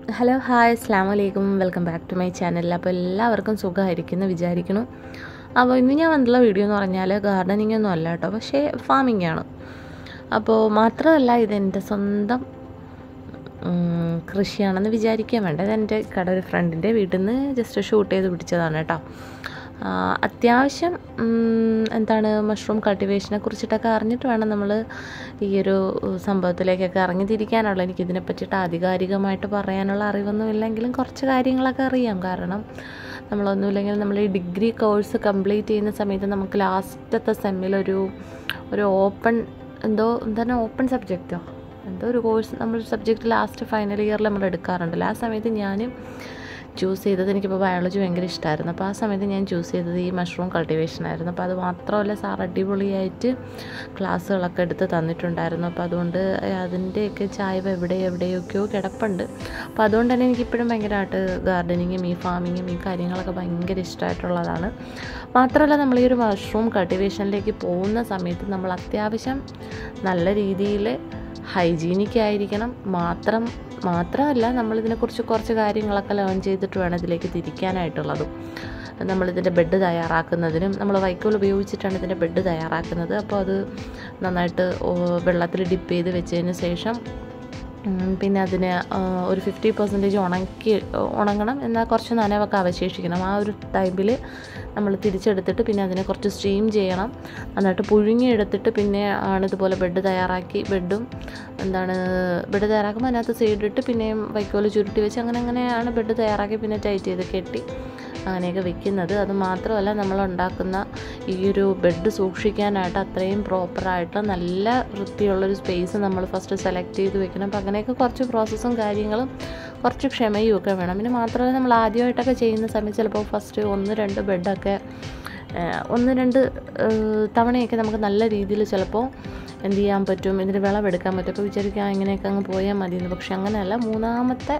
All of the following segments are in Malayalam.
ഹലോ ഹായ് അസ്സാം വലൈക്കും welcome back to my channel അപ്പോൾ എല്ലാവർക്കും സുഖമായിരിക്കുന്നു വിചാരിക്കുന്നു അപ്പോൾ ഇന്ന് ഞാൻ വന്നിട്ടുള്ള വീഡിയോ എന്ന് പറഞ്ഞാൽ ഗാർഡനിങ് ഒന്നും അല്ല കേട്ടോ പക്ഷേ ഫാമിംഗ് ആണ് അപ്പോൾ മാത്രമല്ല ഇതെൻ്റെ സ്വന്തം ഉം, കൃഷിയാണെന്ന് വിചാരിക്കാൻ വേണ്ട ഇതെൻ്റെ കട ഒരു ഫ്രണ്ടിൻ്റെ വീട്ടിൽ നിന്ന് ജസ്റ്റ് ഷൂട്ട് ചെയ്ത് പിടിച്ചതാണ് കേട്ടോ ആ, അത്യാവശ്യം ഉം, എന്താണ് മഷ്റൂം കൾട്ടിവേഷനെ കുറിച്ചിട്ടൊക്കെ അറിഞ്ഞിട്ട് വേണം നമ്മൾ ഈ ഒരു സംഭവത്തിലേക്കൊക്കെ ഇറങ്ങി തിരിക്കാനുള്ള എനിക്ക് ഇതിനെ പറ്റിയിട്ട് ആധികാരികമായിട്ട് പറയാനുള്ള അറിവൊന്നും ഇല്ലെങ്കിലും കുറച്ച് കാര്യങ്ങളൊക്കെ അറിയാം കാരണം നമ്മളൊന്നുമില്ലെങ്കിൽ നമ്മൾ ഈ ഡിഗ്രി കോഴ്സ് കംപ്ലീറ്റ് ചെയ്യുന്ന സമയത്ത് നമുക്ക് ലാസ്റ്റത്തെ സെമ്മിലൊരു ഒരു ഓപ്പൺ എന്തോ എന്താണ് ഓപ്പൺ സബ്ജക്റ്റോ എന്തോ ഒരു കോഴ്സ് നമ്മൾ സബ്ജക്റ്റ് ലാസ്റ്റ് ഫൈനൽ ഇയറിൽ നമ്മൾ എടുക്കാറുണ്ടല്ലോ ആ സമയത്ത് ഞാൻ ചൂസ് ചെയ്തത് എനിക്കിപ്പോൾ ബയോളജി ഭയങ്കര ഇഷ്ടമായിരുന്നു അപ്പോൾ ആ സമയത്ത് ഞാൻ ചൂസ് ചെയ്തത് ഈ മഷ്റൂം കൾട്ടിവേഷൻ ആയിരുന്നു അപ്പോൾ അത് മാത്രമല്ല സാർ അടിപൊളിയായിട്ട് ക്ലാസ്സുകളൊക്കെ എടുത്ത് തന്നിട്ടുണ്ടായിരുന്നു അപ്പോൾ അതുകൊണ്ട് അതിൻ്റെയൊക്കെ ചായ്വ എവിടെ എവിടെയൊക്കെയോ കിടപ്പുണ്ട് അപ്പോൾ അതുകൊണ്ട് തന്നെ എനിക്കിപ്പോഴും ഭയങ്കരമായിട്ട് ഗാർഡനിങ്ങും ഈ ഫാമിങ്ങും ഈ കാര്യങ്ങളൊക്കെ ഭയങ്കര ഇഷ്ടമായിട്ടുള്ളതാണ് മാത്രമല്ല നമ്മൾ ഈ ഒരു മഷ്റൂം കൾട്ടിവേഷനിലേക്ക് പോകുന്ന സമയത്ത് നമ്മൾ അത്യാവശ്യം നല്ല രീതിയിൽ ഹൈജീനിക് ആയിരിക്കണം മാത്രം മാത്രമല്ല നമ്മളിതിനെക്കുറിച്ച് കുറച്ച് കാര്യങ്ങളൊക്കെ ലേൺ ചെയ്തിട്ട് വേണം ഇതിലേക്ക് തിരിക്കാനായിട്ടുള്ളതും നമ്മളിതിൻ്റെ ബെഡ് തയ്യാറാക്കുന്നതിനും നമ്മൾ വൈക്കോൽ ഉപയോഗിച്ചിട്ടാണ് ഇതിൻ്റെ ബെഡ് തയ്യാറാക്കുന്നത് അപ്പോൾ അത് നന്നായിട്ട് വെള്ളത്തിൽ ഡിപ്പ് ചെയ്ത് വെച്ചതിന് ശേഷം ഉം, പിന്നെ അതിന് ആ, ഒരു ഫിഫ്റ്റി പെർസെൻറ്റേജ് ഉണക്കി ഉണങ്ങണം എന്നാൽ കുറച്ച് നനവൊക്കെ അവശേഷിക്കണം ആ ഒരു ടൈമിൽ നമ്മൾ തിരിച്ചെടുത്തിട്ട് പിന്നെ അതിനെ കുറച്ച് സ്റ്റീം ചെയ്യണം നന്നായിട്ട് പുഴുങ്ങിയെടുത്തിട്ട് പിന്നെ ആണ് ഇതുപോലെ ബെഡ് തയ്യാറാക്കി ബെഡും എന്താണ് ബെഡ് തയ്യാറാക്കുമ്പോൾ അതിനകത്ത് സൈഡിട്ട് പിന്നെയും വൈക്കോല് ചുരുട്ടി വെച്ച് അങ്ങനെ അങ്ങനെയാണ് ബെഡ് തയ്യാറാക്കി പിന്നെ ടൈറ്റ് ചെയ്ത് കെട്ടി അങ്ങനെയൊക്കെ വെക്കുന്നത് അത് മാത്രമല്ല നമ്മൾ ഉണ്ടാക്കുന്ന ഈ ഒരു ബെഡ് സൂക്ഷിക്കാനായിട്ട് അത്രയും പ്രോപ്പറായിട്ട് നല്ല വൃത്തിയുള്ളൊരു സ്പേസ് നമ്മൾ ഫസ്റ്റ് സെലക്ട് ചെയ്ത് വെക്കണം അപ്പോൾ അങ്ങനെയൊക്കെ കുറച്ച് പ്രോസസ്സും കാര്യങ്ങളും കുറച്ച് ക്ഷമയും ഒക്കെ വേണം പിന്നെ മാത്രമല്ല നമ്മൾ ആദ്യമായിട്ടൊക്കെ ചെയ്യുന്ന സമയത്ത് ചിലപ്പോൾ ഫസ്റ്റ് ഒന്ന് രണ്ട് ബെഡൊക്കെ ഏഹ്, ഒന്ന് രണ്ട് ഏഹ്, തവണയൊക്കെ നമുക്ക് നല്ല രീതിയിൽ ചിലപ്പോൾ എന്ത് ചെയ്യാൻ പറ്റും ഇതിന് വിളവെടുക്കാൻ പറ്റും അപ്പോൾ വിചാരിക്കാം ഇങ്ങനെയൊക്കെ അങ്ങ് പോയാൽ മതി എന്ന് പക്ഷെ അങ്ങനെയല്ല മൂന്നാമത്തെ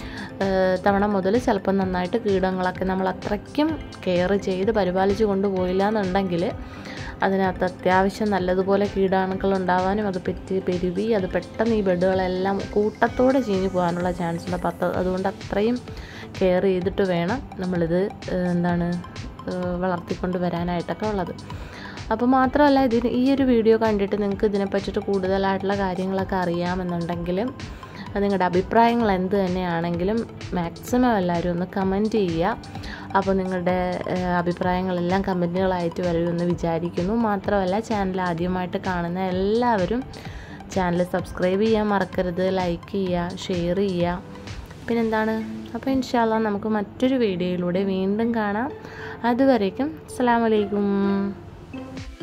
ഏഹ്, തവണ മുതൽ ചിലപ്പോൾ നന്നായിട്ട് കീടങ്ങളൊക്കെ നമ്മൾ അത്രയ്ക്കും കെയർ ചെയ്ത് പരിപാലിച്ച് കൊണ്ടുപോയില്ല എന്നുണ്ടെങ്കിൽ അതിനകത്ത് അത്യാവശ്യം നല്ലതുപോലെ കീടാണുക്കൾ ഉണ്ടാവാനും അത് പെറ്റി പെരുവി അത് പെട്ടെന്ന് ഈ ബെഡുകളെല്ലാം കൂട്ടത്തോടെ ചീഞ്ഞു പോകാനുള്ള ചാൻസ് ഉണ്ട് അപ്പോൾ അത് അതുകൊണ്ട് അത്രയും കെയർ ചെയ്തിട്ട് വേണം നമ്മളിത് ഏഹ്, എന്താണ് ഏഹ്, വളർത്തിക്കൊണ്ട് വരാനായിട്ടൊക്കെ ഉള്ളത് അപ്പോൾ മാത്രമല്ല ഇതിന് ഈ ഒരു വീഡിയോ കണ്ടിട്ട് നിങ്ങൾക്ക് ഇതിനെ പറ്റിയിട്ട് കൂടുതലായിട്ടുള്ള കാര്യങ്ങളൊക്കെ അറിയാമെന്നുണ്ടെങ്കിലും അത് നിങ്ങളുടെ അഭിപ്രായങ്ങൾ എന്ത് തന്നെയാണെങ്കിലും മാക്സിമം എല്ലാവരും ഒന്ന് കമൻറ്റ് ചെയ്യുക അപ്പോൾ നിങ്ങളുടെ ഏഹ്, അഭിപ്രായങ്ങളെല്ലാം കമൻറ്റുകളായിട്ട് വരുമെന്ന് വിചാരിക്കുന്നു മാത്രമല്ല ചാനൽ ആദ്യമായിട്ട് കാണുന്ന എല്ലാവരും ചാനൽ സബ്സ്ക്രൈബ് ചെയ്യാൻ മറക്കരുത് ലൈക്ക് ചെയ്യുക ഷെയർ ചെയ്യുക പിന്നെന്താണ് അപ്പോൾ ഇൻഷാല്ല നമുക്ക് മറ്റൊരു വീഡിയോയിലൂടെ വീണ്ടും കാണാം അതുവരേക്കും അസ്സാം വലൈക്കും